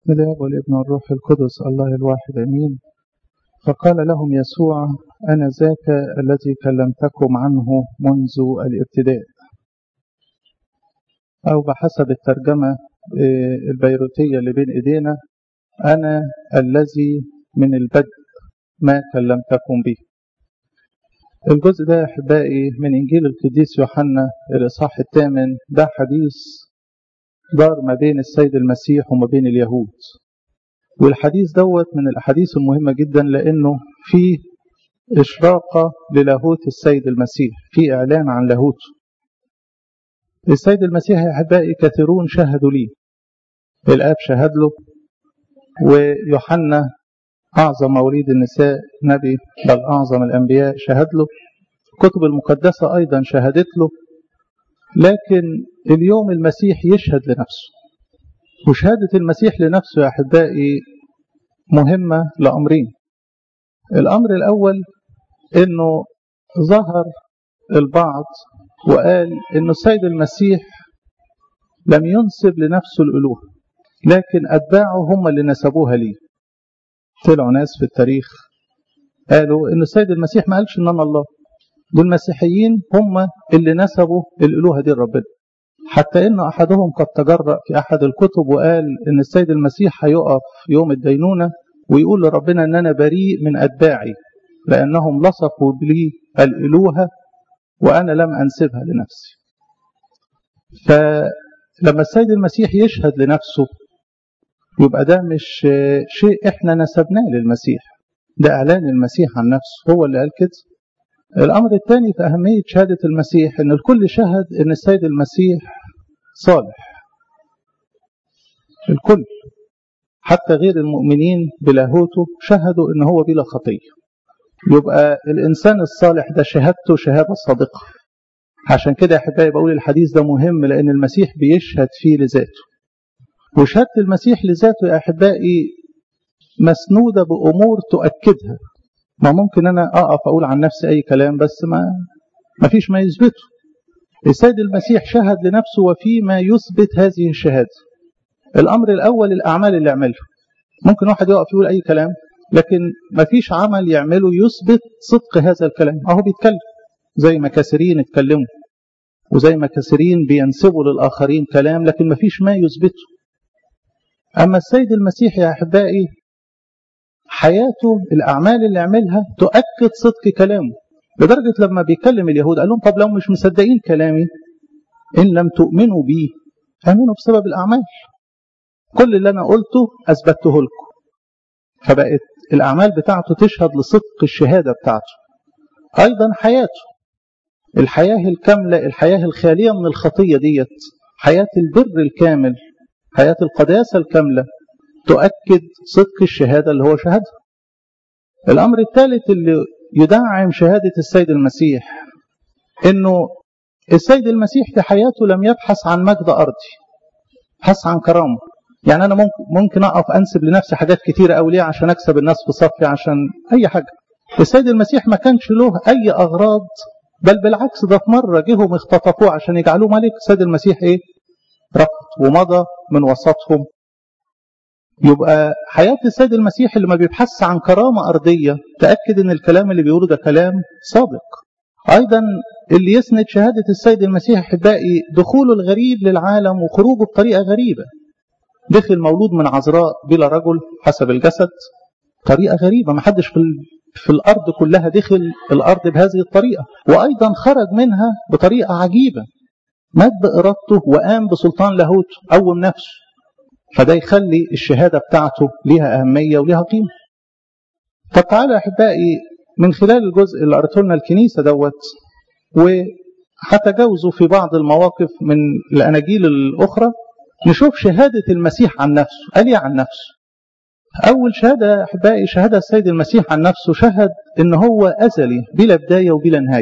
بسم الله والابن والروح القدس الله الواحد امين فقال لهم يسوع انا ذاك الذي كلمتكم عنه منذ الابتداء او بحسب الترجمه البيروتيه اللي بين ايدينا انا الذي من البدء ما كلمتكم به الجزء ده احبائي من انجيل القديس يوحنا الاصحاح الثامن ده حديث دار ما بين السيد المسيح وما بين اليهود والحديث دوت من الأحاديث المهمة جدا لأنه فيه إشراقة للاهوت السيد المسيح في إعلان عن لاهوته السيد المسيح يا أحبائي كثيرون شهدوا لي الآب شهد له ويوحنا أعظم موليد النساء نبي بل أعظم الأنبياء شهد له الكتب المقدسة أيضا شهدت له لكن اليوم المسيح يشهد لنفسه وشهادة المسيح لنفسه يا أحبائي مهمة لأمرين الأمر الأول أنه ظهر البعض وقال أنه السيد المسيح لم ينسب لنفسه الألوهة لكن أتباعه هم اللي نسبوها ليه طلعوا ناس في التاريخ قالوا أن السيد المسيح ما قالش أن أنا الله دول المسيحيين هم اللي نسبوا الألوهة دي لربنا حتى أن أحدهم قد تجرأ في أحد الكتب وقال أن السيد المسيح هيقف يوم الدينونة ويقول لربنا أن أنا بريء من أتباعي لأنهم لصقوا لي الألوهة وأنا لم أنسبها لنفسي فلما السيد المسيح يشهد لنفسه يبقى ده مش شيء احنا نسبناه للمسيح ده اعلان المسيح عن نفسه هو اللي قال كده الامر الثاني في اهميه شهاده المسيح ان الكل شهد ان السيد المسيح صالح الكل حتى غير المؤمنين بلاهوته شهدوا ان هو بلا خطيه يبقى الانسان الصالح ده شهادته شهاده صادقه عشان كده يا احبائي بقول الحديث ده مهم لان المسيح بيشهد فيه لذاته وشهاده المسيح لذاته يا احبائي مسنوده بامور تؤكدها ما ممكن انا اقف اقول عن نفسي اي كلام بس ما ما فيش ما يثبته السيد المسيح شهد لنفسه وفيما يثبت هذه الشهاده الامر الاول الاعمال اللي عملها ممكن واحد يقف يقول اي كلام لكن ما فيش عمل يعمله يثبت صدق هذا الكلام اهو بيتكلم زي ما كثيرين اتكلموا وزي ما كثيرين بينسبوا للاخرين كلام لكن ما فيش ما يثبته اما السيد المسيح يا احبائي حياته الأعمال اللي عملها تؤكد صدق كلامه لدرجة لما بيكلم اليهود قال لهم طب لو مش مصدقين كلامي إن لم تؤمنوا بي آمنوا بسبب الأعمال كل اللي أنا قلته أثبته لكم فبقت الأعمال بتاعته تشهد لصدق الشهادة بتاعته أيضا حياته الحياة الكاملة الحياة الخالية من الخطية ديت حياة البر الكامل حياة القداسة الكاملة تؤكد صدق الشهادة اللي هو شهدها الأمر الثالث اللي يدعم شهادة السيد المسيح أنه السيد المسيح في حياته لم يبحث عن مجد أرضي بحث عن كرامة يعني أنا ممكن, ممكن أقف أنسب لنفسي حاجات كتيرة أو ليه عشان أكسب الناس في صفي عشان أي حاجة السيد المسيح ما كانش له أي أغراض بل بالعكس ده في مرة جيهم اختطفوه عشان يجعلوه ملك السيد المسيح إيه رفض ومضى من وسطهم يبقى حياة السيد المسيح اللي ما بيبحث عن كرامة أرضية تأكد أن الكلام اللي بيقوله ده كلام صادق أيضا اللي يسند شهادة السيد المسيح أحبائي دخوله الغريب للعالم وخروجه بطريقة غريبة دخل مولود من عذراء بلا رجل حسب الجسد طريقة غريبة ما حدش في, في الأرض كلها دخل الأرض بهذه الطريقة وأيضا خرج منها بطريقة عجيبة مات بإرادته وقام بسلطان لاهوت قوم نفسه فده يخلي الشهادة بتاعته ليها أهمية وليها قيمة طب تعالى أحبائي من خلال الجزء اللي قرأته لنا الكنيسة دوت وهتجاوزوا في بعض المواقف من الأناجيل الأخرى نشوف شهادة المسيح عن نفسه قال إيه عن نفسه أول شهادة أحبائي شهادة السيد المسيح عن نفسه شهد إن هو أزلي بلا بداية وبلا نهاية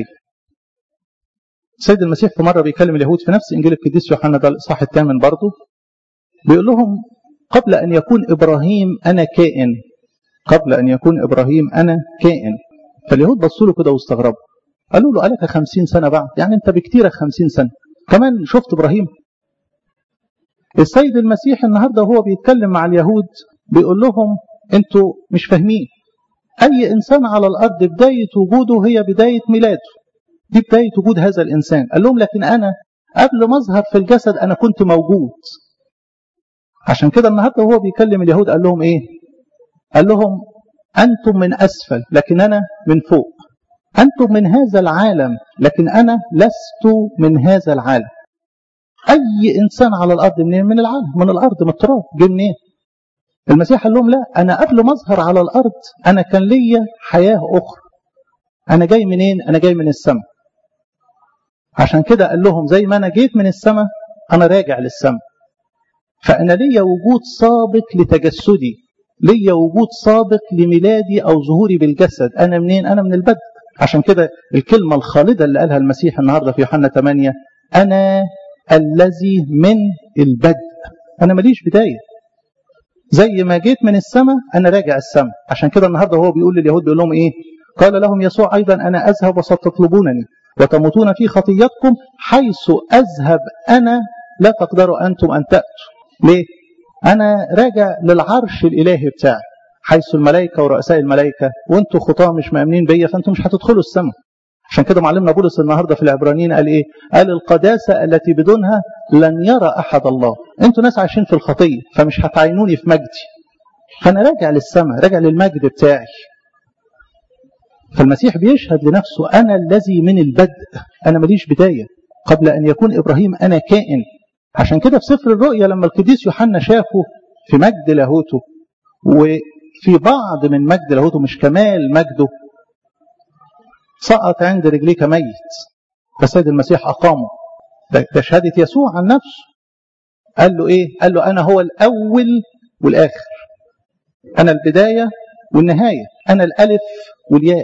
السيد المسيح في مرة بيكلم اليهود في نفس إنجيل القديس يوحنا ده الإصحاح الثامن برضه بيقول لهم قبل أن يكون إبراهيم أنا كائن قبل أن يكون إبراهيم أنا كائن فاليهود بصوا له كده واستغربوا قالوا له ألك خمسين سنة بعد يعني أنت بكتيرك خمسين سنة كمان شفت إبراهيم السيد المسيح النهارده وهو بيتكلم مع اليهود بيقول لهم انتوا مش فاهمين اي انسان على الارض بدايه وجوده هي بدايه ميلاده دي بدايه وجود هذا الانسان قال لهم لكن انا قبل ما اظهر في الجسد انا كنت موجود عشان كده النهارده وهو بيكلم اليهود قال لهم ايه قال لهم انتم من اسفل لكن انا من فوق انتم من هذا العالم لكن انا لست من هذا العالم اي انسان على الارض منين من العالم من الارض من التراب جه منين المسيح قال لهم لا انا قبل ما اظهر على الارض انا كان ليا حياه اخرى انا جاي منين انا جاي من السماء عشان كده قال لهم زي ما انا جيت من السماء انا راجع للسماء فانا ليا وجود سابق لتجسدي ليا وجود سابق لميلادي او ظهوري بالجسد انا منين انا من البدء عشان كده الكلمه الخالده اللي قالها المسيح النهارده في يوحنا 8 انا الذي من البدء انا ماليش بدايه زي ما جيت من السماء انا راجع السماء عشان كده النهارده هو بيقول لليهود بيقول لهم ايه قال لهم يسوع ايضا انا اذهب وستطلبونني وتموتون في خطيتكم حيث اذهب انا لا تقدروا انتم ان تاتوا ليه انا راجع للعرش الالهي بتاعي حيث الملائكه ورؤساء الملائكه وانتم خطاه مش مامنين بيا فانتم مش هتدخلوا السماء عشان كده معلمنا بولس النهارده في العبرانيين قال ايه قال القداسه التي بدونها لن يرى احد الله انتوا ناس عايشين في الخطيه فمش هتعينوني في مجدي فانا راجع للسماء راجع للمجد بتاعي فالمسيح بيشهد لنفسه انا الذي من البدء انا ماليش بدايه قبل ان يكون ابراهيم انا كائن عشان كده في سفر الرؤيا لما القديس يوحنا شافه في مجد لاهوته وفي بعض من مجد لاهوته مش كمال مجده سقط عند رجليه كميت فالسيد المسيح أقامه ده, ده شهادة يسوع عن نفسه قال له إيه قال له أنا هو الأول والآخر أنا البداية والنهاية أنا الألف والياء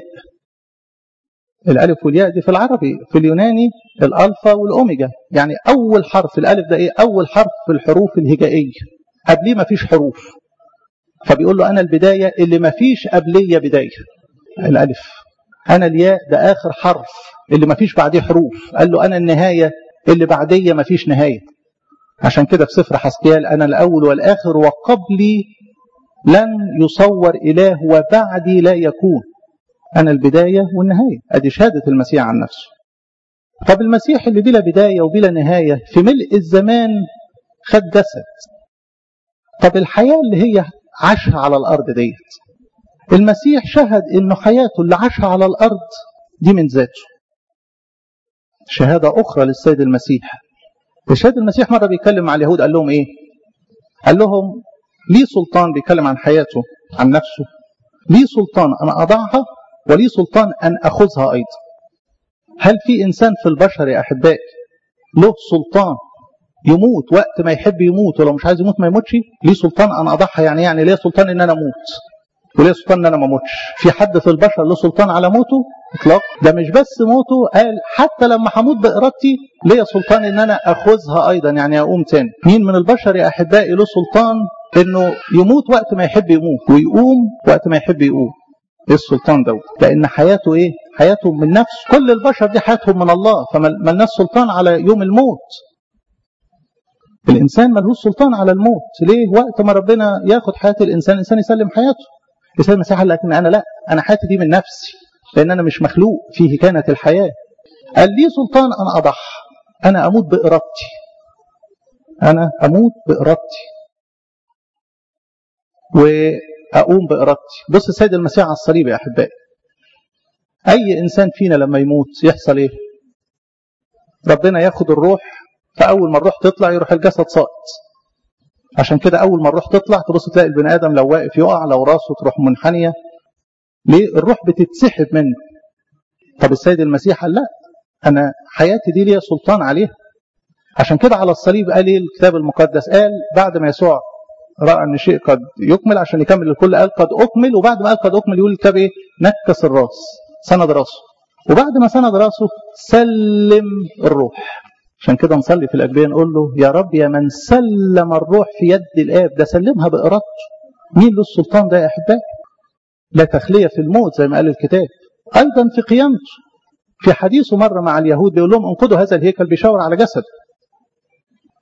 الألف والياء دي في العربي في اليوناني الألفا والأوميجا يعني أول حرف الألف ده إيه أول حرف في الحروف الهجائية قبليه ما فيش حروف فبيقول له أنا البداية اللي ما فيش قبلية بداية الألف أنا الياء ده آخر حرف اللي ما فيش بعديه حروف قال له أنا النهاية اللي بعديه ما فيش نهاية عشان كده في سفر حسكيال أنا الأول والآخر وقبلي لن يصور إله وبعدي لا يكون أنا البداية والنهاية أدي شهادة المسيح عن نفسه طب المسيح اللي بلا بداية وبلا نهاية في ملء الزمان خد جسد طب الحياة اللي هي عاشها على الأرض ديت المسيح شهد انه حياته اللي عاشها على الارض دي من ذاته شهاده اخرى للسيد المسيح السيد المسيح مره بيتكلم مع اليهود قال لهم ايه قال لهم لي سلطان بيتكلم عن حياته عن نفسه لي سلطان ان اضعها ولي سلطان ان اخذها ايضا هل في انسان في البشر يا احبائي له سلطان يموت وقت ما يحب يموت ولو مش عايز يموت ما يموتش ليه سلطان ان اضحى يعني يعني ليه سلطان ان انا اموت وليه سلطان ان انا ما اموتش في حد في البشر له سلطان على موته اطلاق ده مش بس موته قال حتى لما هموت بارادتي ليا سلطان ان انا اخذها ايضا يعني اقوم تاني مين من البشر يا احبائي له سلطان انه يموت وقت ما يحب يموت ويقوم وقت ما يحب يقوم ايه السلطان دوت لان حياته ايه حياته من نفسه كل البشر دي حياتهم من الله فملناش سلطان على يوم الموت الانسان ملهوش سلطان على الموت ليه وقت ما ربنا ياخد حياه الانسان الانسان يسلم حياته الانسان المسيح قال لك انا لا انا حياتي دي من نفسي لان انا مش مخلوق فيه كانت الحياه قال لي سلطان انا اضحى انا اموت بارادتي انا اموت بارادتي واقوم بارادتي بص السيد المسيح على الصليب يا احبائي اي انسان فينا لما يموت يحصل ايه ربنا ياخد الروح فاول ما الروح تطلع يروح الجسد ساقط عشان كده اول ما الروح تطلع تبص تلاقي البني ادم لو واقف يقع لو راسه تروح منحنيه ليه الروح بتتسحب منه طب السيد المسيح قال لا انا حياتي دي ليا سلطان عليها عشان كده على الصليب قال ايه الكتاب المقدس قال بعد ما يسوع راى ان شيء قد يكمل عشان يكمل الكل قال قد اكمل وبعد ما قال قد اكمل يقول الكتاب ايه نكس الراس سند راسه وبعد ما سند راسه سلم الروح عشان كده نصلي في الأجبية نقول له يا رب يا من سلم الروح في يد الآب ده سلمها بإرادته مين له السلطان ده يا أحبائي لا تخلية في الموت زي ما قال الكتاب أيضا في قيامته في حديثه مرة مع اليهود بيقول لهم انقذوا هذا الهيكل بيشاور على جسده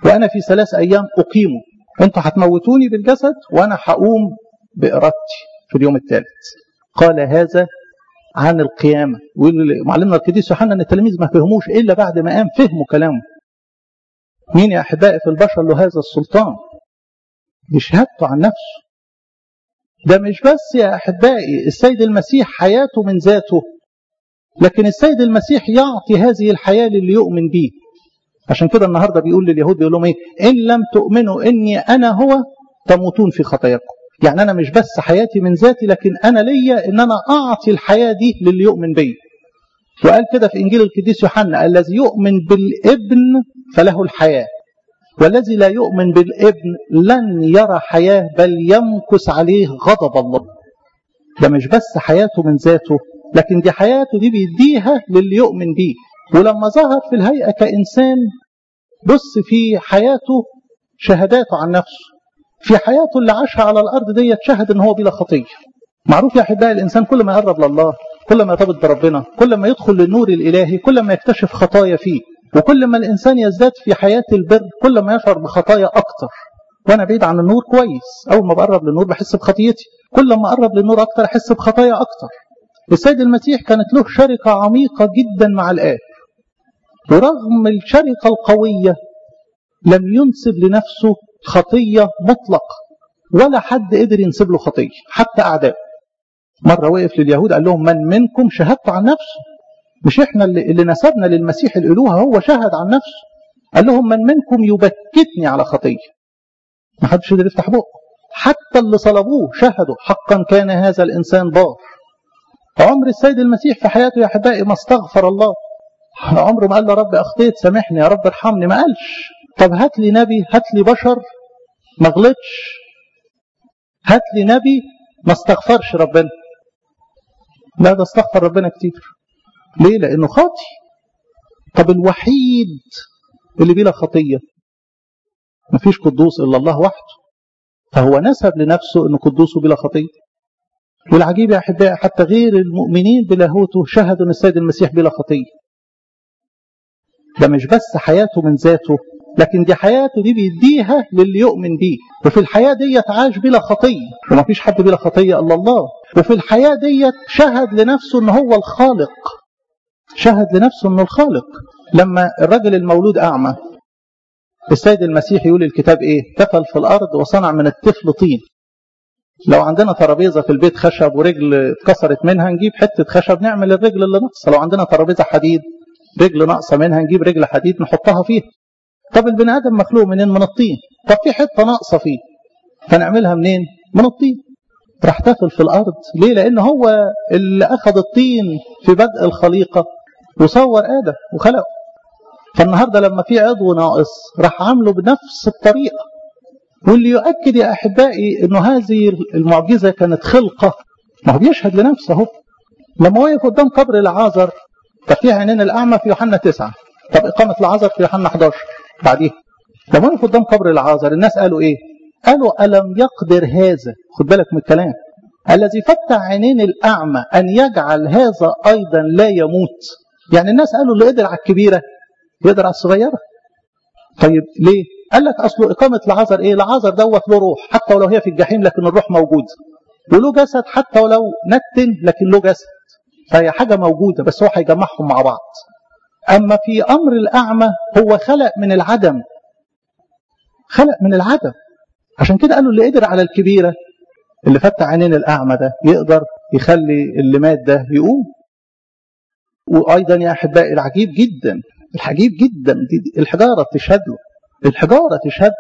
وأنا في ثلاث أيام أقيمه أنتوا هتموتوني بالجسد وأنا هقوم بإرادتي في اليوم الثالث قال هذا عن القيامة ومعلمنا القديس يوحنا أن التلاميذ ما فهموش إلا بعد ما قام فهموا كلامه مين يا أحبائي في البشر له هذا السلطان بشهادته عن نفسه ده مش بس يا أحبائي السيد المسيح حياته من ذاته لكن السيد المسيح يعطي هذه الحياة للي يؤمن به عشان كده النهاردة بيقول لليهود بيقول لهم ايه إن لم تؤمنوا إني أنا هو تموتون في خطاياكم يعني أنا مش بس حياتي من ذاتي لكن أنا ليا إن أنا أعطي الحياة دي للي يؤمن بي وقال كده في إنجيل القديس يوحنا الذي يؤمن بالابن فله الحياة والذي لا يؤمن بالابن لن يرى حياة بل يمكث عليه غضب الله ده مش بس حياته من ذاته لكن دي حياته دي بيديها للي يؤمن بيه ولما ظهر في الهيئة كإنسان بص في حياته شهاداته عن نفسه في حياته اللي عاشها على الأرض دي شهد ان هو بلا خطية معروف يا أحبائي الإنسان كل ما يقرب لله كل ما يرتبط بربنا كل ما يدخل للنور الإلهي كل ما يكتشف خطايا فيه وكل ما الإنسان يزداد في حياة البر كل ما يشعر بخطايا أكتر وأنا بعيد عن النور كويس أول ما بقرب للنور بحس بخطيتي كل ما أقرب للنور أكتر أحس بخطايا أكتر السيد المسيح كانت له شركة عميقة جدا مع الآب ورغم الشركة القوية لم ينسب لنفسه خطية مطلق ولا حد قدر ينسب له خطية حتى أعداء مرة وقف لليهود قال لهم من منكم شهدت عن نفسه مش احنا اللي, اللي نسبنا للمسيح الالوهه هو شهد عن نفسه قال لهم من منكم يبكتني على خطيه ما حدش يقدر يفتح بقه حتى اللي صلبوه شهدوا حقا كان هذا الانسان بار عمر السيد المسيح في حياته يا احبائي ما استغفر الله عمره ما قال له رب اخطيت سامحني يا رب ارحمني ما قالش طب هات لي نبي هات لي بشر ما غلطش هات لي نبي ما استغفرش ربنا لا ده استغفر ربنا كتير ليه لانه خاطي طب الوحيد اللي بلا خطيه مفيش قدوس الا الله وحده فهو نسب لنفسه انه قدوس بلا خطيه والعجيب يا احبائي حتى غير المؤمنين بلاهوته شهدوا ان السيد المسيح بلا خطيه ده مش بس حياته من ذاته لكن دي حياته دي بيديها للي يؤمن بيه وفي الحياة ديت عاش بلا خطية وما فيش حد بلا خطية إلا الله وفي الحياة ديت شهد لنفسه أنه هو الخالق شهد لنفسه أنه الخالق لما الرجل المولود أعمى السيد المسيح يقول الكتاب إيه تفل في الأرض وصنع من الطفل طين لو عندنا ترابيزة في البيت خشب ورجل اتكسرت منها نجيب حتة خشب نعمل الرجل اللي ناقصة لو عندنا ترابيزة حديد رجل ناقصة منها نجيب رجل حديد نحطها فيها طب البني ادم مخلوق منين من الطين طب في حته ناقصه فيه فنعملها منين من الطين راح تفل في الارض ليه لان هو اللي اخذ الطين في بدء الخليقه وصور ادم وخلقه فالنهارده لما في عضو ناقص راح عامله بنفس الطريقه واللي يؤكد يا احبائي انه هذه المعجزه كانت خلقه ما هو بيشهد لنفسه اهو لما وقف قدام قبر العازر ففي عينين الاعمى في يوحنا تسعه طب اقامه العازر في يوحنا 11 بعديه لما وقف قدام قبر العازر الناس قالوا ايه قالوا ألم يقدر هذا خد بالك من الكلام الذي فتح عينين الأعمى أن يجعل هذا أيضا لا يموت يعني الناس قالوا اللي قدر على الكبيرة يقدر على الصغيرة طيب ليه قال لك أصله إقامة العازر إيه العازر دوت له روح حتى ولو هي في الجحيم لكن الروح موجود وله جسد حتى ولو نتن لكن له جسد فهي حاجة موجودة بس هو هيجمعهم مع بعض أما في أمر الأعمى هو خلق من العدم خلق من العدم عشان كده قالوا اللي قدر على الكبيرة اللي فتح عينين الأعمى ده يقدر يخلي اللي مات ده يقوم وأيضا يا أحبائي العجيب جدا العجيب جدا الحجارة تشهد له الحجارة تشهد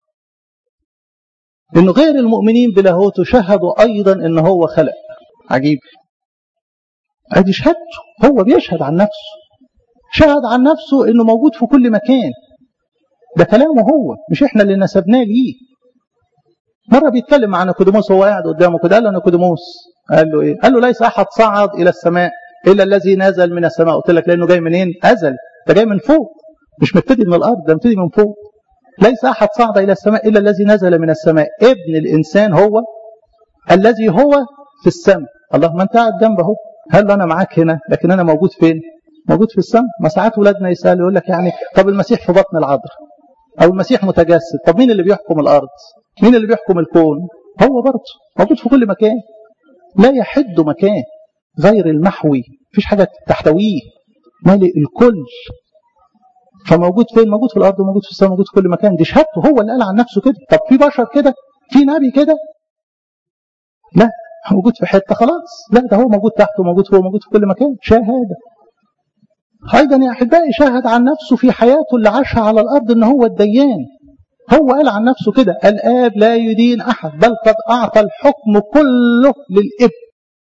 له إنه غير المؤمنين بلاهوته شهدوا أيضا إن هو خلق عجيب أدي شهادته هو بيشهد عن نفسه شهد عن نفسه انه موجود في كل مكان ده كلامه هو مش احنا اللي نسبناه ليه مره بيتكلم عن نيكوديموس وهو قاعد قدامه كده قال له نيكوديموس قال له ايه قال له ليس احد صعد الى السماء الا الذي نزل من السماء قلت لك لانه جاي منين ازل ده جاي من فوق مش مبتدي من الارض ده مبتدي من فوق ليس احد صعد الى السماء الا الذي نزل من السماء ابن الانسان هو الذي هو في السماء الله ما انت قاعد جنبه اهو هل انا معاك هنا لكن انا موجود فين موجود في السماء ما ساعات ولادنا يسالوا يقول لك يعني طب المسيح في بطن العذراء أو المسيح متجسد طب مين اللي بيحكم الأرض مين اللي بيحكم الكون هو برضه موجود في كل مكان لا يحد مكان غير المحوي مفيش حاجة تحتويه مالئ الكل فموجود فين موجود في الأرض وموجود في السماء موجود في كل مكان دي شهادته هو اللي قال عن نفسه كده طب في بشر كده في نبي كده لا موجود في حتة خلاص لا ده هو موجود تحته موجود فوق موجود في كل مكان شهادة أيضا يا أحبائي شاهد عن نفسه في حياته اللي عاشها على الأرض إن هو الديان هو قال عن نفسه كده الآب لا يدين أحد بل قد أعطى الحكم كله للابن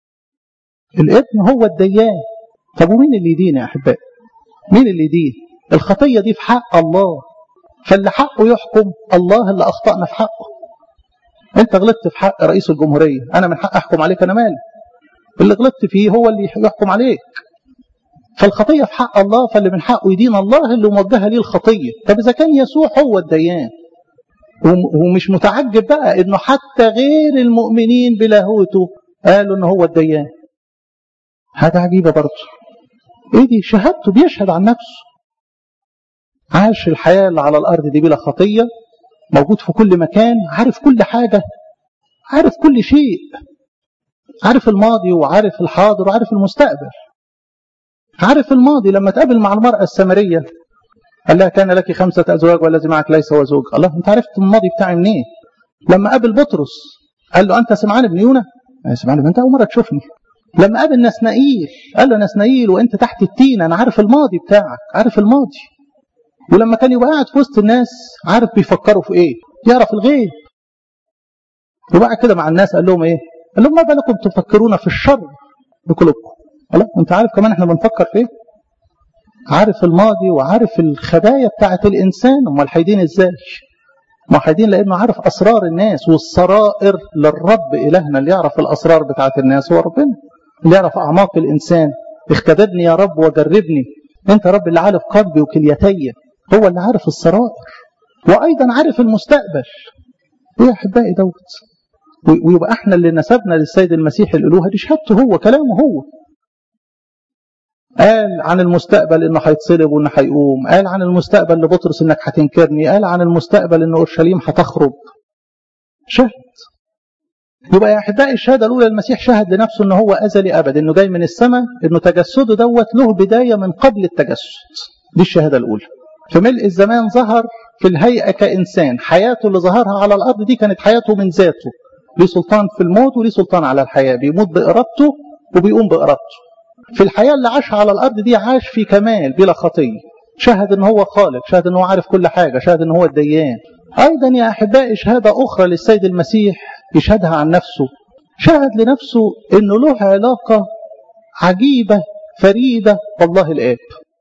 الابن هو الديان طب ومين اللي يدين يا أحبائي مين اللي يدين الخطية دي في حق الله فاللي حقه يحكم الله اللي أخطأنا في حقه أنت غلطت في حق رئيس الجمهورية أنا من حق أحكم عليك أنا مالي اللي غلطت فيه هو اللي يحكم عليك فالخطية في حق الله فاللي من حقه يدين الله اللي موجهة ليه الخطية طب إذا كان يسوع هو الديان ومش متعجب بقى انه حتى غير المؤمنين بلاهوته قالوا انه هو الديان حاجة عجيبة برضه ايه دي شهادته بيشهد عن نفسه عاش الحياة اللي على الارض دي بلا خطية موجود في كل مكان عارف كل حاجة عارف كل شيء عارف الماضي وعارف الحاضر وعارف المستقبل عارف الماضي لما تقابل مع المرأة السامرية قال لها كان لك خمسة أزواج والذي معك ليس هو زوج الله أنت عرفت الماضي بتاعي منين لما قابل بطرس قال له أنت سمعان ابن يونا سمعان أنت أول مرة تشوفني لما قابل نسنائيل قال له نسنائيل وأنت تحت التين أنا عارف الماضي بتاعك عارف الماضي ولما كان يبقى قاعد في وسط الناس عارف بيفكروا في إيه يعرف الغيب وبعد كده مع الناس قال لهم إيه قال لهم ما بالكم تفكرون في الشر بقلوبكم الله أنت عارف كمان إحنا بنفكر في إيه عارف الماضي وعارف الخبايا بتاعت الإنسان امال هيدين إزاي ما هيدين لأنه عارف أسرار الناس والسرائر للرب إلهنا اللي يعرف الأسرار بتاعت الناس هو ربنا اللي يعرف أعماق الإنسان اختبرني يا رب وجربني أنت رب اللي عارف قلبي وكليتي هو اللي عارف السرائر وأيضا عارف المستقبل إيه يا أحبائي دوت ويبقى احنا اللي نسبنا للسيد المسيح الألوهة دي شهادته هو كلامه هو قال عن المستقبل انه هيتصلب وانه هيقوم قال عن المستقبل لبطرس انك هتنكرني قال عن المستقبل ان اورشليم هتخرب شهد يبقى يا احبائي الشهاده الاولى المسيح شهد لنفسه انه هو ازلي ابد انه جاي من السماء انه تجسده دوت له بدايه من قبل التجسد دي الشهاده الاولى في ملء الزمان ظهر في الهيئه كانسان حياته اللي ظهرها على الارض دي كانت حياته من ذاته ليه سلطان في الموت وليه سلطان على الحياه بيموت بارادته وبيقوم بارادته في الحياة اللي عاشها على الأرض دي عاش في كمال بلا خطية شهد ان هو خالق شهد ان هو عارف كل حاجة شهد ان هو الديان أيضا يا أحبائي شهادة أخرى للسيد المسيح يشهدها عن نفسه شهد لنفسه أنه له علاقة عجيبة فريدة بالله الآب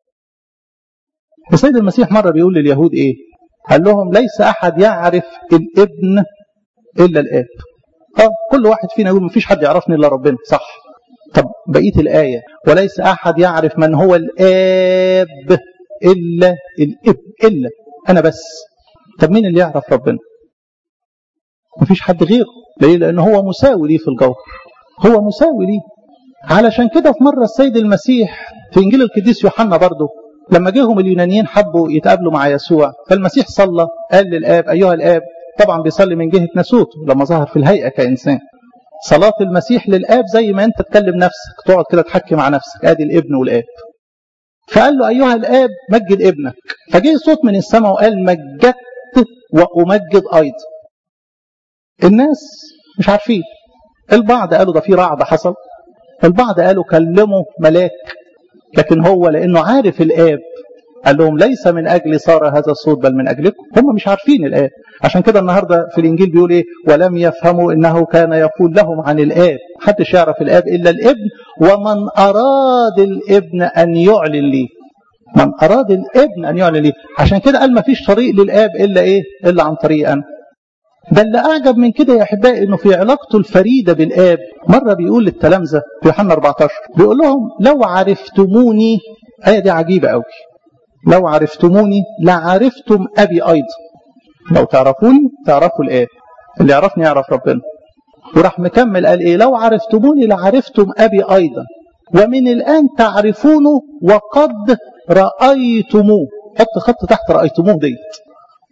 السيد المسيح مرة بيقول لليهود إيه قال لهم ليس أحد يعرف الابن إلا الآب آه كل واحد فينا يقول مفيش حد يعرفني إلا ربنا صح طب بقية الآية وليس أحد يعرف من هو الآب إلا الابن إلا أنا بس طب مين اللي يعرف ربنا مفيش حد غيره ليه لأنه هو مساوي ليه في الجوهر هو مساوي ليه علشان كده في مرة السيد المسيح في إنجيل القديس يوحنا برضه لما جيهم اليونانيين حبوا يتقابلوا مع يسوع فالمسيح صلى قال للآب أيها الآب طبعا بيصلي من جهة ناسوته لما ظهر في الهيئة كإنسان صلاة المسيح للآب زي ما أنت تكلم نفسك تقعد كده تحكي مع نفسك آدي الابن والآب فقال له أيها الآب مجد ابنك فجه صوت من السماء وقال مجدت وأمجد أيضا الناس مش عارفين البعض قالوا ده في رعد حصل البعض قالوا كلموا ملاك لكن هو لأنه عارف الآب قال لهم ليس من أجل صار هذا الصوت بل من أجلكم هم مش عارفين الآب عشان كده النهاردة في الإنجيل بيقول إيه ولم يفهموا إنه كان يقول لهم عن الآب محدش يعرف الآب إلا الابن ومن أراد الابن أن يعلن لي من أراد الابن أن يعلن لي عشان كده قال ما فيش طريق للآب إلا إيه إلا عن طريق أنا ده اللي أعجب من كده يا أحبائي إنه في علاقته الفريدة بالآب مرة بيقول للتلامذة في يوحنا 14 بيقول لهم لو عرفتموني آية دي عجيبة قوي لو عرفتموني لعرفتم أبي أيضا لو تعرفوني تعرفوا الآب اللي يعرفني يعرف ربنا وراح مكمل قال إيه لو عرفتموني لعرفتم أبي أيضا ومن الآن تعرفونه وقد رأيتموه حط خط تحت رأيتموه ديت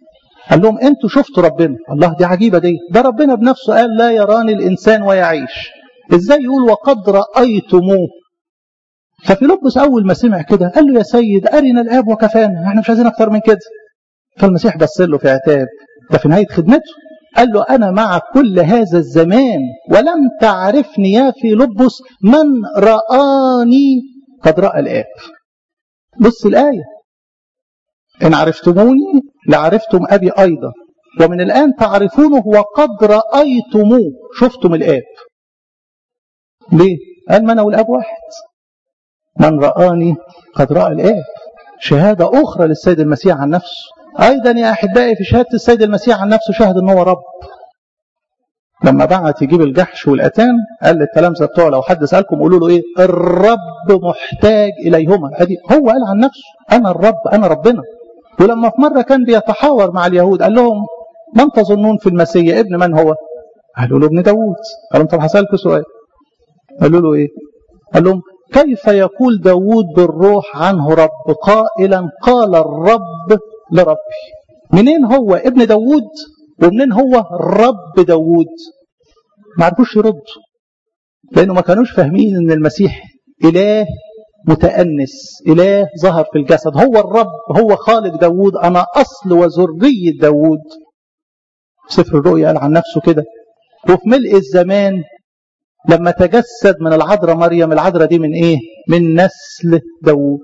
قال لهم انتوا شفتوا ربنا الله دي عجيبة دي ده ربنا بنفسه قال لا يراني الإنسان ويعيش ازاي يقول وقد رأيتموه ففيلبس أول ما سمع كده قال له يا سيد أرنا الآب وكفانا احنا مش عايزين أكتر من كده فالمسيح بص له في عتاب ده في نهاية خدمته قال له أنا معك كل هذا الزمان ولم تعرفني يا فيلبس من رآني قد رأى الآب بص الآية إن عرفتموني لعرفتم أبي أيضا ومن الآن تعرفونه وقد رأيتموه شفتم الآب ليه؟ قال ما أنا والآب واحد من رآني قد رأى الآب شهادة أخرى للسيد المسيح عن نفسه أيضا يا أحبائي في شهادة السيد المسيح عن نفسه شهد أنه رب لما بعت يجيب الجحش والأتان قال للتلامذة بتوعه لو حد سألكم قولوا له إيه الرب محتاج إليهما أدي هو قال عن نفسه أنا الرب أنا ربنا ولما في مرة كان بيتحاور مع اليهود قال لهم من تظنون في المسيح ابن من هو قالوا له ابن داوود قال لهم طب هسألكم سؤال قالوا له إيه قال لهم كيف يقول داوود بالروح عنه رب قائلا قال الرب لربي منين هو ابن داوود ومنين هو رب داوود ما عرفوش يردوا لأنه ما كانوش فاهمين أن المسيح إله متأنس إله ظهر في الجسد هو الرب هو خالق داوود أنا أصل وذرية داوود سفر الرؤيا قال عن نفسه كده وفي ملء الزمان لما تجسد من العذراء مريم العذراء دي من ايه من نسل داوود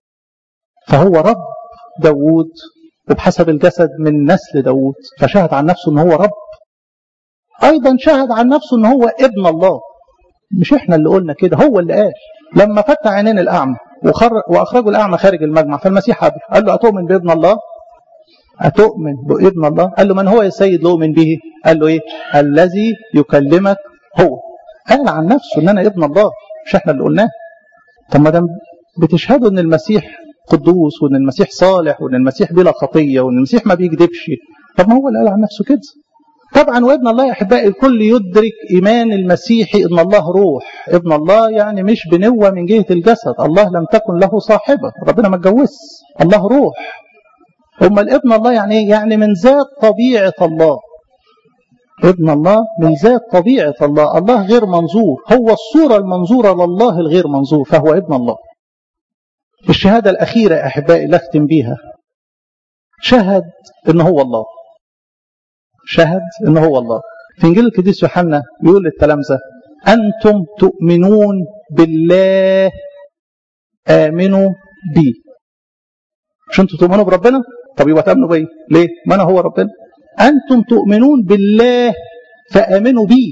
فهو رب داوود وبحسب الجسد من نسل داوود فشهد عن نفسه ان هو رب ايضا شهد عن نفسه ان هو ابن الله مش احنا اللي قلنا كده هو اللي قال لما فتح عينين الاعمى وخر واخرجوا الاعمى خارج المجمع فالمسيح قابل قال له اتؤمن بابن الله اتؤمن بابن الله قال له من هو يا سيد لؤمن به قال له ايه الذي يكلمك هو قال عن نفسه ان انا ابن الله مش احنا اللي قلناه طب ما دام بتشهدوا ان المسيح قدوس وان المسيح صالح وان المسيح بلا خطيه وان المسيح ما بيكذبش طب ما هو اللي قال عن نفسه كده طبعا وابن الله يا احبائي الكل يدرك ايمان المسيحي ان الله روح ابن الله يعني مش بنوه من جهه الجسد الله لم تكن له صاحبه ربنا ما اتجوزش الله روح امال ابن الله يعني ايه يعني من ذات طبيعه الله ابن الله من ذات طبيعه الله الله غير منظور هو الصوره المنظوره لله الغير منظور فهو ابن الله الشهاده الاخيره يا احبائي اللي اختم بيها شهد ان هو الله شهد ان هو الله في انجيل القديس يوحنا بيقول للتلامذه انتم تؤمنون بالله امنوا بي مش انتم تؤمنوا بربنا طب يبقى تامنوا بيا ليه ما انا هو ربنا انتم تؤمنون بالله فامنوا بي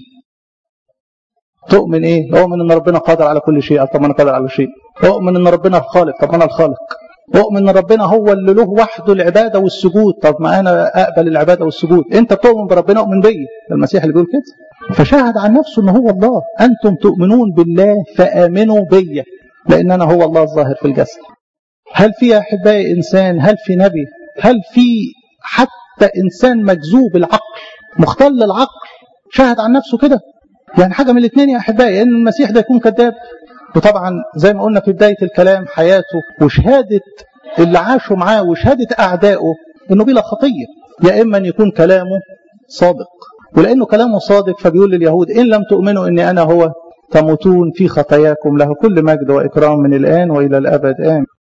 تؤمن ايه اؤمن ان ربنا قادر على كل شيء طب انا قادر على شيء اؤمن ان ربنا الخالق طب انا الخالق اؤمن ان ربنا هو اللي له وحده العباده والسجود طب ما انا اقبل العباده والسجود انت بتؤمن بربنا اؤمن بيا المسيح اللي بيقول كده فشهد عن نفسه ان هو الله انتم تؤمنون بالله فامنوا بيا لان انا هو الله الظاهر في الجسد هل في يا احبائي انسان هل في نبي هل في حتى انسان مجذوب العقل مختل العقل شهد عن نفسه كده يعني حاجه من الاثنين يا احبائي ان المسيح ده يكون كذاب وطبعا زي ما قلنا في بداية الكلام حياته وشهادة اللي عاشوا معاه وشهادة أعدائه إنه بلا خطية يا إما أن يكون كلامه صادق ولأنه كلامه صادق فبيقول لليهود إن لم تؤمنوا إني أنا هو تموتون في خطاياكم له كل مجد وإكرام من الآن وإلى الأبد آمين